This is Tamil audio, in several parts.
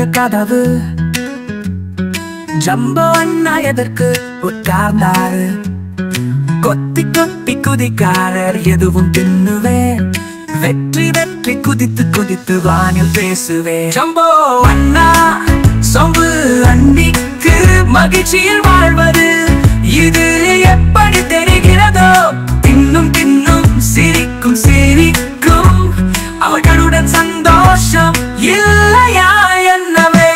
கதவு ஜம்போ அண்ணா எதற்கு உட்கார்ந்தாரு கொத்தி கொத்தி குதிக்காரர் எதுவும் தின்னுவேன் வெற்றி வெற்றி குதித்து குதித்து வானில் பேசுவேன் ஜம்போ அண்ணா சொம்பு அன்னிக்கு மகிழ்ச்சியில் வாழ்வது இது எப்படி தெரிகிறதோ தின்னும் தின்னும் சிரிக்கும் சிரிக்கும் அவர்களுடன் சந்தோஷம் இல்லையா என்னவே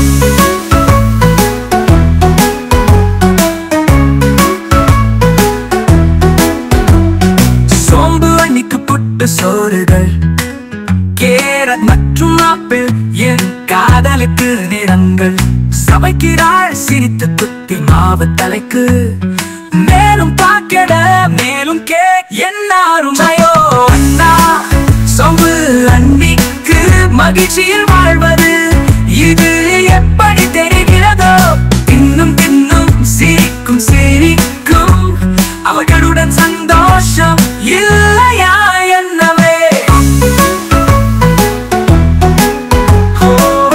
சோம்பு அன்னிக்கு புட்டு சோறுகள் கேரட் மற்றும் ஆப்பிள் என் காதலுக்கு நிறங்கள் சமைக்கிறாள் சிரித்து குத்தி மாவு தலைக்கு மேலும் பாக்கெட மேலும் கேக் என்னாரும் ஐயோ அண்ணா சொம்பு அன்னிக்கு மகிழ்ச்சியில் வாழ்வது இது எப்படி தெரிகிறதோ இன்னும் இன்னும் சிரிக்கும் சிரிக்கும் அவர்களுடன் சந்தோஷம் இல்லையா என்னவே ஓ.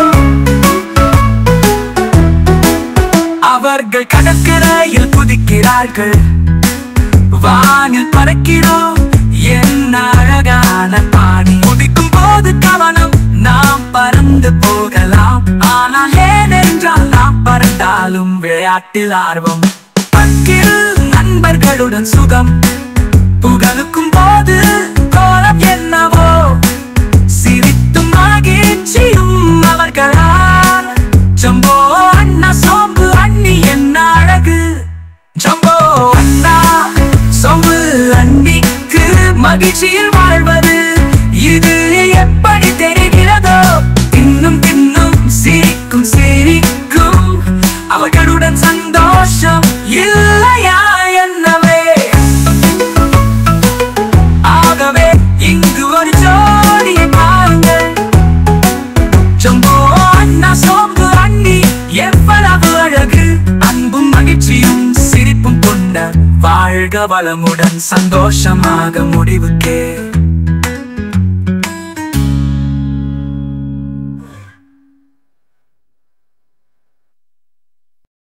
அவர்கள் கடற்கரையில் குதிக்கிறார்கள் வானில் பறக்கிறோம் என்ன அழகான பாணி குதிக்கும் போது கவனம் நாம் பறந்து போகலாம் ஆனால் ஏனென்றால் நாம் பறந்தாலும் விளையாட்டில் ஆர்வம் பக்கில் நண்பர்களுடன் சுகம் புகழுக்கும் போது கோலம் என்னவோ சிரித்தும் மகிழ்ச்சியும் அவர்களால் ஜம்போ அண்ணா சோம்பு அண்ணி என்ன அழகு ஜம்போ அண்ணா சோம்பு அண்ணிக்கு மகிழ்ச்சியில் வாழ்வது இது எப்படி தெரிகிறதோ இன்னும் இன்னும் சிரிக்கும் சிரிக்கும் அவர்களுடன் சந்தோஷம் இல்லையா என்னவே ஆகவே இங்கு ஒரு ஜோடியை பாருங்கள் ஜம்போ அண்ணா சோம்பு அண்ணி எவ்வளவு அழகு அன்பும் மகிழ்ச்சியும் சிரிப்பும் கொண்ட வாழ்க வளமுடன் சந்தோஷமாக முடிவுக்கே